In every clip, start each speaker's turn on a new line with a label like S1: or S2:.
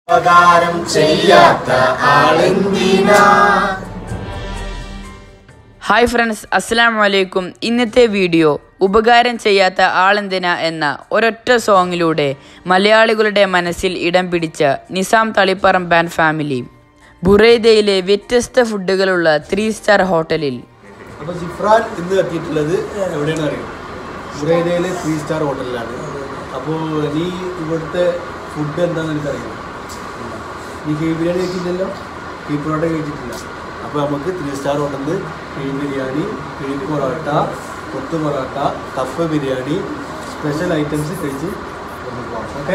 S1: ഉപകാരം ചെയ്യാത്ത ആളെന്തിനാ
S2: hi friends അസ്സലാം വലൈക്കും ഇന്നത്തെ വീഡിയോ ഉപകാരം ചെയ്യാത്ത ആളെന്തിന എന്ന ഒരൊറ്റ സോങ്ങിലൂടെ മലയാളികളുടെ മനസ്സിൽ ഇടം പിടിച്ച നിസാം തളിപ്പറം ബാൻഡ് ഫാമിലി ബുറൈദയിലെ വ്യത്യസ്ത ഫുഡുകളുള്ള ത്രീ സ്റ്റാർ ഹോട്ടലിൽ
S3: അപ്പോൾ ജിഫ്രാൻ ഇന്ന് എത്തിയിട്ടുള്ളത് എവിടെയാണ് അറിയാം ബുറൈദയിലെ ത്രീ സ്റ്റാർ ഹോട്ടലിലാണ് അപ്പോൾ നീ ഇവിടുത്തെ ഫുഡ് എന്താണെന്ന് എനിക്കറിയാം നീ കീ ബിരിയാണി കഴിച്ചിട്ടില്ലല്ലോ കീ പൊറോട്ട കഴിച്ചിട്ടില്ല അപ്പോൾ നമുക്ക് ത്രീ സ്റ്റാർ ഹോട്ടലിൽ കീ ബിരിയാണി കീ parotta kothu parotta cup biryani special items കഴിച്ച് ഓക്കെ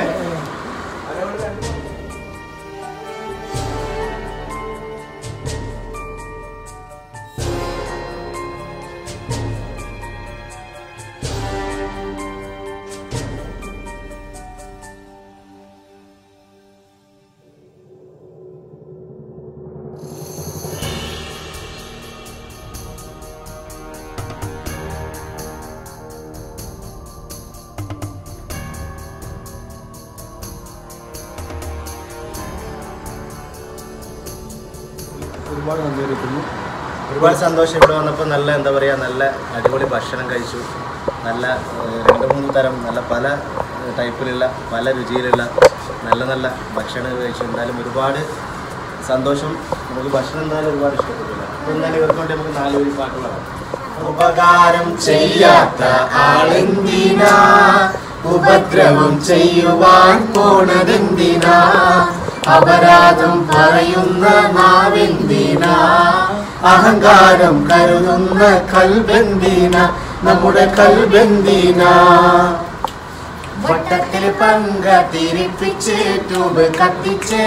S3: ഒരുപാട് നന്ദി അറിയിക്കുന്നു
S1: ഒരുപാട് സന്തോഷം ഇവിടെ വന്നപ്പോൾ നല്ല എന്താ പറയുക നല്ല അടിപൊളി ഭക്ഷണം കഴിച്ചു നല്ല ഏഹ്, രണ്ട് മൂന്ന് തരം നല്ല പല ഏഹ്, ടൈപ്പിലുള്ള പല രുചിയിലുള്ള നല്ല നല്ല ഭക്ഷണം കഴിച്ചു എന്തായാലും ഒരുപാട് സന്തോഷം നമുക്ക് ഭക്ഷണം എന്തായാലും ഒരുപാട് ഇഷ്ടപ്പെട്ടില്ല അപ്പോൾ എന്തായാലും ഇവർക്ക് വേണ്ടി നമുക്ക് നാല് പേര് പാട്ട് പാടാം ഉപകാരം ചെയ്യാത്ത ആളെന്തിനാ ഉപദ്രവം ചെയ്യുവാൻ പോണതെന്തിനാ അപരാധം പറയുന്ന നാവെന്തിനാ അഹങ്കാരം കരുതുന്ന കൽബെന്തിന നമ്മുടെ കൽബെന്തിന വട്ടത്തിൽ പങ്ക തിരിപ്പിച്ച് ട്യൂബ് കത്തിച്ച്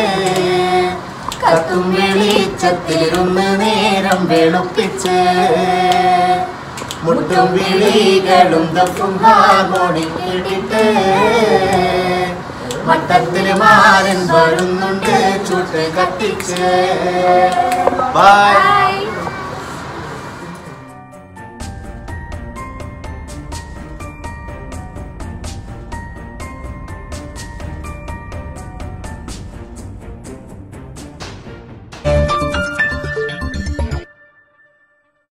S1: കത്തും വെളിച്ചത്തിലിരുന്ന് നേരം വെളുപ്പിച്ച് മുട്ടും വിളികളും ദഫും ഹാർമോണി കേട്ടിട്ട് വട്ടത്തിൽ മാരൻ വരുന്നുണ്ട് ചൂട്ട് കത്തിച്ച് ബൈ